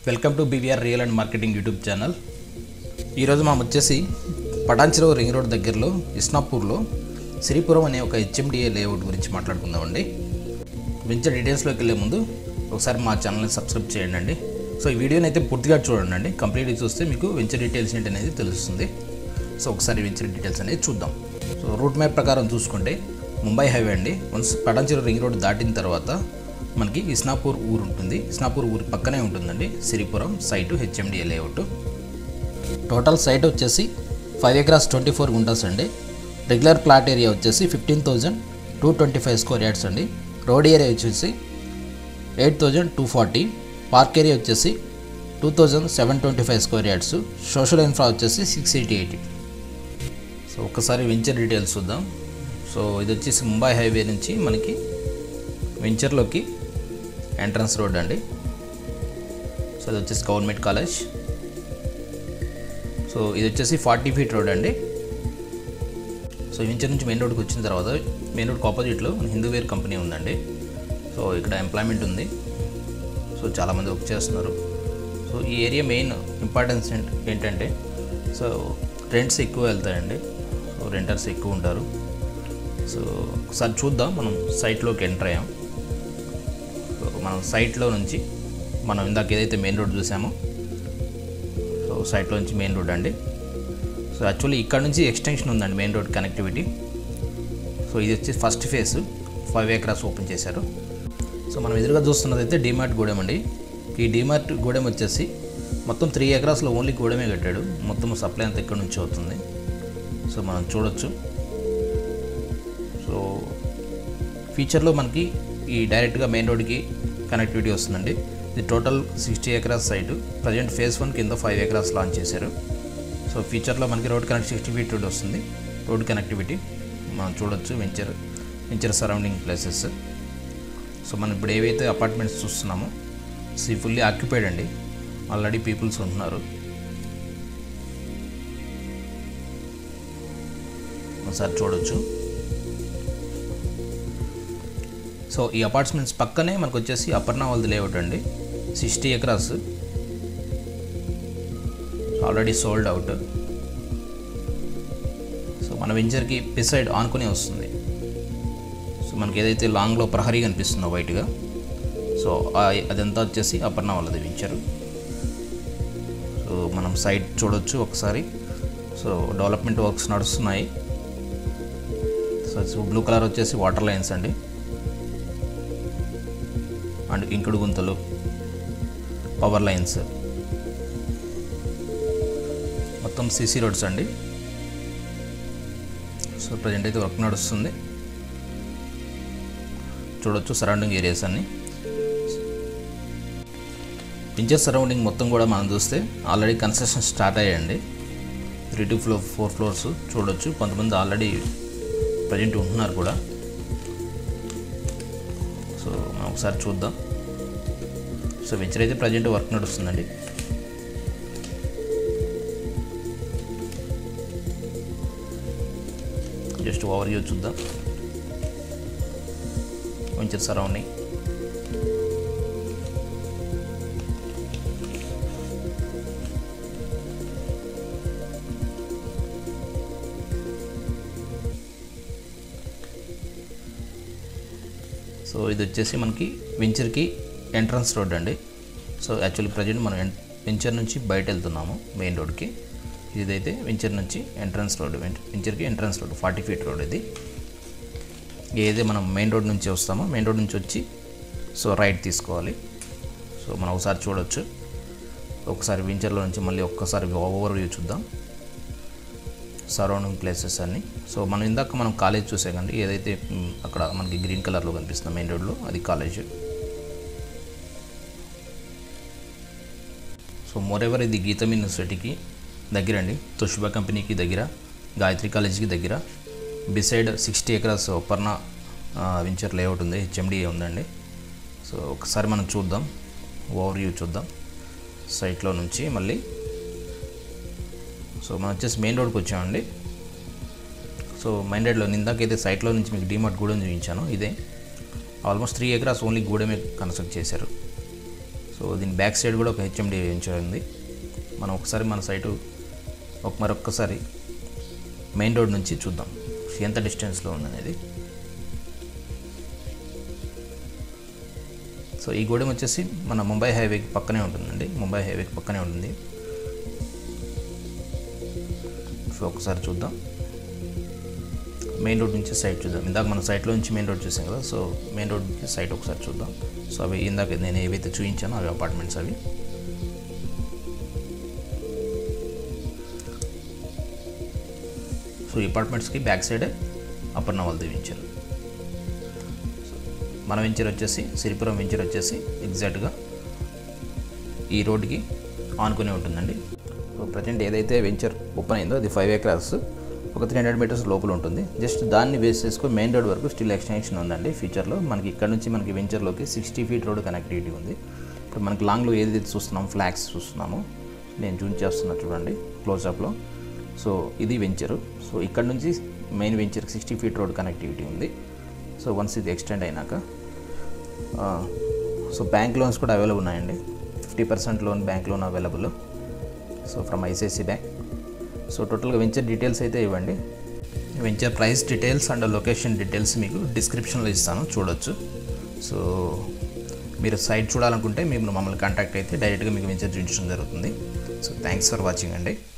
welcome to BVR real and marketing YouTube channel ఈరోజు మనం వచ్చేసి పటాన్చెరువు రింగ్ రోడ్ దగ్గరలో ఇస్నాపూర్లో శ్రీపురం అనే ఒక హెచ్ఎండిఏ లేఅవుట్ గురించి మాట్లాడుకుందామండి కొంచెం డీటెయిల్స్లోకి వెళ్ళే ముందు ఒకసారి మా ఛానల్ని సబ్స్క్రైబ్ చేయండి అండి సో ఈ వీడియోని అయితే పూర్తిగా చూడండి అండి కంప్లీట్గా చూస్తే మీకు వెంచర్ డీటెయిల్స్ ఏంటి అనేది తెలుస్తుంది సో ఒకసారి వెంచర్ డీటెయిల్స్ అనేది చూద్దాం సో రూట్ మ్యాప్ ప్రకారం చూసుకుంటే ముంబై హైవే అండి వన్స్ పటాన్చెరు రింగ్ రోడ్ దాటిన తర్వాత మనకి ఇస్నాపూర్ ఊరు ఉంటుంది ఇస్నాపూర్ ఊరు పక్కనే ఉంటుందండి Siripuram site HMDA layout total site వచ్చేసి five acres twenty four guntas అండి రెగ్యులర్ ప్లాట్ ఏరియా వచ్చేసి fifteen thousand two twenty five square yards అండి రోడ్ ఏరియా వచ్చేసి eight thousand two forty park area వచ్చేసి two thousand seven twenty five square yards social infra వచ్చేసి six eighty eighty so ఒకసారి venture details చూద్దాం so ఇది వచ్చేసి Mumbai highway నుంచి మనకి వెంచర్లోకి ఎంట్రన్స్ రోడ్ అండి సో ఇది వచ్చేసి గవర్నమెంట్ కాలేజ్ సో ఇది వచ్చేసి ఫార్టీ ఫీట్ రోడ్ అండి సో వెంచర్ నుంచి మెయిన్ రోడ్కి వచ్చిన తర్వాత మెయిన్ రోడ్కి ఆపోజిట్లో హిందూ వేర్ కంపెనీ ఉందండి సో ఇక్కడ ఎంప్లాయ్మెంట్ ఉంది సో చాలామంది వర్క్ చేస్తున్నారు సో ఈ ఏరియా మెయిన్ ఇంపార్టెన్స్ ఏంట- ఏంటంటే సో రెంట్స్ ఎక్కువ వెళ్తాయండి సో రెంటర్స్ ఎక్కువ ఉంటారు సో ఒకసారి చూద్దాం మనం సైట్లోకి ఎంటర్ అయ్యాం సో మనం సైట్లో నుంచి మనం ఇందాక ఏదైతే మెయిన్ రోడ్ చూసామో సో సైట్లో నుంచి మెయిన్ రోడ్ అండి సో యాక్చువల్లీ ఇక్కడ నుంచి ఎక్స్టెన్షన్ ఉందండి మెయిన్ రోడ్ కనెక్టివిటీ సో ఇది వచ్చి first phase five acres open చేశారు సో మనం ఎదురుగా చూస్తున్నది అయితే డీమార్ట్ గూడెం అండి ఈ డీమార్ట్ గూడెం వచ్చేసి మొత్తం త్రీ ఎకరాస్లో ఓన్లీ గూడెమే కట్టాడు మొత్తం సప్లై అంతా ఇక్కడ నుంచి అవుతుంది సో మనం చూడొచ్చు సో ఫ్యూచర్లో మనకి ఈ డైరెక్ట్గా మెయిన్ రోడ్కి కనెక్టివిటీ వస్తుందండి ఇది total sixty acres site present phase one కింద ఫైవ్ ఎకరాస్ లాంచ్ చేశారు సో ఫ్యూచర్లో మనకి road connect sixty feet road వస్తుంది రోడ్ కనెక్టివిటీ మనం చూడొచ్చు venture venture surrounding places so మనం ఇప్పుడు ఏవైతే అపార్ట్మెంట్స్ చూస్తున్నామో సి ఫుల్లీ ఆక్యుపైడ్ అండి ఆల్రెడీ పీపుల్స్ ఉంటున్నారు ఒకసారి చూడొచ్చు సో ఈ అపార్ట్మెంట్స్ పక్కనే మనకు వచ్చేసి అపర్ణ వాళ్ళది లేఅవుట్ అండి sixty acres already sold out so మన వెంచర్కి పిసైడ్ ఆనుకునే వస్తుంది సో మనకి ఏదైతే లాంగ్లో ప్రహరీ కనిపిస్తుందో వైట్గా సో ఆ- అదంతా వచ్చేసి అపర్ణ వాళ్ళది వెంచరు సో మనం సైట్ చూడొచ్చు ఒకసారి సో డెవలప్మెంట్ వర్క్స్ నడుస్తున్నాయి సో బ్లూ కలర్ వచ్చేసి వాటర్ లైన్స్ అండి అండ్ ఇంకుడు గుంతలు పవర్ లైన్స్ మొత్తం సిసి రోడ్స్ అండి సో ప్రజెంట్ అయితే వర్క్ నడుస్తుంది చూడొచ్చు సరౌండింగ్ ఏరియాస్ అన్ని పించర్ సరౌండింగ్ మొత్తం కూడా మనం చూస్తే ఆల్రెడీ కన్స్ట్రక్షన్ స్టార్ట్ అయ్యాయండి three to floor four floors చూడొచ్చు కొంతమంది ఆల్రెడీ ప్రజెంట్ ఉంటున్నారు కూడా సో మనం ఒకసారి చూద్దాం సో వెంచర్ అయితే ప్రజెంట్ వర్క్ నడుస్తుందండి జస్ట్ ఓవర్ వ్యూ చూద్దాం వెంచర్ సరౌండింగ్ సో ఇది వచ్చేసి మనకి వెంచర్కి ఎంట్రన్స్ రోడ్ అండి సో యాక్చువల్లీ ప్రజెంట్ మనం ఎన్- వెంచర్ నుంచి బయట వెళ్తున్నాము మెయిన్ రోడ్కి ఇదైతే వెంచర్ నుంచి ఎంట్రన్స్ రోడ్ వెం- వెంచర్కి entrance road forty feet road ఇది ఏదైతే మనం మెయిన్ రోడ్ నుంచి వస్తామో మెయిన్ రోడ్ నుంచి వచ్చి సో రైట్ తీసుకోవాలి సో మనం ఒకసారి చూడొచ్చు ఒకసారి వెంచర్లో నుంచి మళ్ళీ ఒక్కసారి ఓవర్ వ్యూ చూద్దాం సరౌండింగ్ ప్లేసెస్ అన్నీ సో మనం ఇందాక మనం కాలేజ్ చూసాకండి ఏదైతే మ్, అక్కడ మనకి గ్రీన్ కలర్లో కనిపిస్తుంది మెయిన్ రోడ్లో అది కాలేజ్ సో మోరెవర్ ఇది గీతం యూనివర్సిటీకి దగ్గర అండి తొషుబా కంపెనీకి దగ్గర గాయత్రి కాలేజీకి దగ్గర beside sixty acres Aparna venture layout ఉంది హెచ్ఎండిఏ ఉందండి సో ఒకసారి మనం చూద్దాం ఓవర్ వ్యూ చూద్దాం సైట్లో నుంచి మళ్ళీ సో మనం వచ్చేసి మెయిన్ రోడ్కి వచ్చామండి సో మెయిన్ రోడ్లో ఇందాకైతే సైట్లో నుంచి మీకు డిమార్ట్ గూడెం చూపించాను ఇదే ఆల్మోస్ట్ త్రీ ఎకరాస్ ఓన్లీ గూడెమే కన్స్ట్రక్ట్ చేశారు సో దీని బ్యాక్ సైడ్ కూడా ఒక హెచ్ఎండి వెంచర్ ఉంది మనం ఒకసారి మన సైటు ఒక మరొక్కసారి మెయిన్ రోడ్ నుంచి చూద్దాం ఎంత డిస్టెన్స్లో ఉందనేది సో ఈ గూడెం వచ్చేసి మన ముంబై హైవేకి పక్కనే ఉంటుందండి ముంబై హైవేకి పక్కనే ఉంటుంది సో ఒకసారి చూద్దాం మెయిన్ రోడ్ నుంచి సైట్ చూద్దాం ఇందాక మన సైట్లో నుంచి మెయిన్ రోడ్ చూసాం కదా సో మెయిన్ రోడ్ నుంచి సైట్ ఒకసారి చూద్దాం సో అవి ఇందాక నేను ఏవైతే చూపించానో అవి అపార్ట్మెంట్స్ అవి సో ఈ అపార్ట్మెంట్స్కి బ్యాక్ సైడే అపర్ణ వాళ్ళది వెంచర్ మన వెంచర్ వచ్చేసి సిరిపురం వెంచర్ వచ్చేసి ఎగ్జాక్ట్గా ఈ రోడ్డుకి ఆనుకునే ఉంటుందండి సో ప్రజెంట్ ఏదైతే వెంచర్ ఓపెన్ అయిందో అది ఫైవ్ ఏకర్స్ ఒక త్రీ హండ్రెడ్ మీటర్స్ లోపల ఉంటుంది జస్ట్ దాన్ని బేస్ చేసుకొని మెయిన్ రోడ్ వరకు స్టిల్ ఎక్స్టెన్షన్ ఉందండి ఫ్యూచర్లో మనకి ఇక్కడ నుంచి మనకి వెంచర్లోకి సిక్స్టీ ఫీట్ రోడ్ కనెక్టివిటీ ఉంది ఇప్పుడు మనకి లాంగ్లో ఏదైతే చూస్తున్నాం ఫ్లాగ్స్ చూస్తున్నామో నేను జూన్ చేస్తున్నా చూడండి క్లోజ్అప్లో సో ఇది వెంచరు సో ఇక్కడ నుంచి మెయిన్ వెంచర్కి సిక్స్టీ ఫీట్ రోడ్ కనెక్టివిటీ ఉంది సో వన్స్ ఇది ఎక్స్టెండ్ అయినాక ఆ, సో బ్యాంక్ లోన్స్ కూడా అవైలబుల్ ఉన్నాయండి fifty percent loan bank loan available so from ICICI bank so టోటల్గా వెంచర్ డీటెయిల్స్ అయితే ఇవ్వండి venture price details and location details మీకు డిస్క్రిప్షన్లో ఇస్తాను చూడొచ్చు సో మీరు సైట్ చూడాలనుకుంటే మీరు మమ్మల్ని కాంటాక్ట్ అయితే డైరెక్ట్గా మీకు వెంచర్ చూపించడం జరుగుతుంది సో థ్యాంక్స్ ఫర్ వాచింగ్ అండి